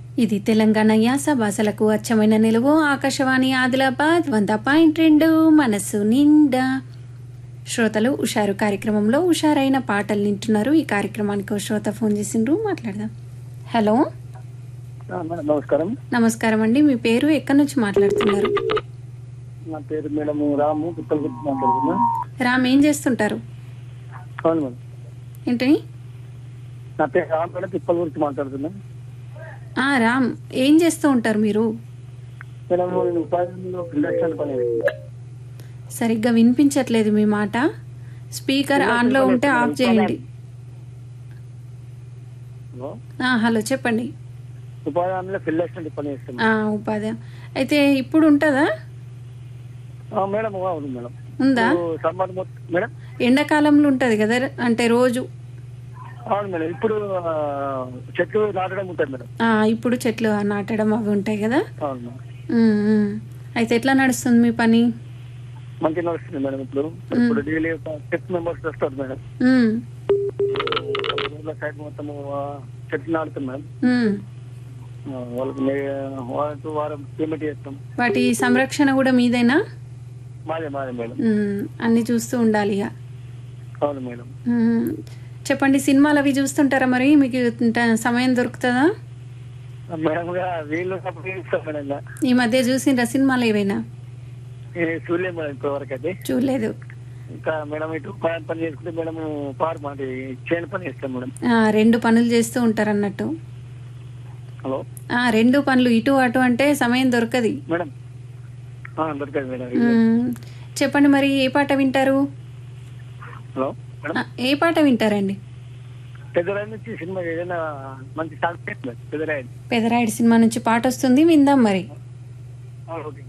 ఇది తెలంగాణ యాస భాషలకు అచ్చమైన నిలువు ఆకాశవాణి ఆదిలాబాద్ వంద పాయింట్ రెండు మనసు నిండా శ్రోతలు ఉషారు కార్యక్రమంలో ఉషారైన పాటలు వింటున్నారు ఈ కార్యక్రమానికి ఓ శ్రోత ఫోన్ చేసిండ్రు మాట్లాడదాం హలో ఆ, మేడం నమస్కారం నమస్కారం అండి మీ పేరు ఎక్కడి నుంచి మాట్లాడుతున్నారు నా పేరు మేడం రాము పుత్తల గురించి మాట్లాడుతున్నా రామ్ ఏం చేస్తుంటారు అవును మేడం ఏంటని నా పేరు రామ్ మేడం తిప్పల గురించి మాట్లాడుతున్నా ఆ, రామ్ ఏం చేస్తూ ఉంటారు మీరు మేడం నేను ఉపాధిలో ఇండస్ట్రియల్ పని చేస్తున్నా. సరిగ్గా వినిపించట్లేదు మీ మాట స్పీకర్ ఆన్లో ఉంటే ఆఫ్ చేయండి హలో? ఆ, హలో చెప్పండి ఉపాధి హామీలో ఫిల్ అసిస్టెంట్ పని చేస్తున్నా ఆ, ఉపాధి అయితే ఇప్పుడు ఉంటుందా ఆ, మేడం అవును మేడం ఉందా ఇప్పుడు సమ్మర్ మొత్తం మేడం ఎండాకాలంలో ఉంటుంది కదా అంటే రోజు అవును మేడం ఇప్పుడు ఆ, చెట్లు నాటడం ఉంటుంది మేడం ఆ, ఇప్పుడు చెట్లు నాటడం అవి ఉంటాయి కదా అవును మేడం ఉమ్, ఉమ్. అయితే ఎట్లా నడుస్తుంది మీ పని మంచిగా నడుస్తుంది మేడం ఇప్పుడు ఇప్పుడు డైలీ ఒక సిక్స్ మెంబర్స్ వస్తారు మేడం ఉమ్, ఊర్ల సైడ్ మొత్తం చెట్లు నాడుతుంది మేడం ఉమ్. ఆ, వాళ్ళకి మే- వాళ్ళకి వారం పేమెంట్ చేస్తాం వాటి సంరక్షణ కూడా మీదేనా మాదే మాదే మేడం ఉమ్, అన్ని చూస్తూ ఉండాలి ఇక అవును మేడం ఉమ్. చెప్పండి సినిమాలు అవి చూస్తుంటారా మరి మీకు ట- సమయం దొరుకుతుందా మేడం గా వీళ్ళు సపోర్ట్ చేస్తాం మేడం గా. ఈ మధ్య చూసిండ్రా సినిమాలు ఏవైనా ఏ చూడలేము మేడం ఇప్పటి వరకు అయితే చూడలేదు ఇంకా మేడం ఇటు పని పని చేసుకుంటే మేడం పార్ మాది చేను పని చేస్తాం మేడం ఆ, రెండు పనులు చేస్తూ ఉంటారు అన్నట్టు హలో ఆ, రెండు పనులు ఇటు అటు అంటే సమయం దొరకది మేడం ఆ, దొరకదు మేడం ఉమ్, చెప్పండి మరి ఏ పాట వింటారు హలో మేడం ఆ, ఏ పాట వింటారండి పెద్దరాయి నుంచి సినిమా ఏదైనా మంచి సాంగ్ పెద్దరాయి పెదరాయుడు సినిమా నుంచి పాట వస్తుంది విందాం మరి ఓకే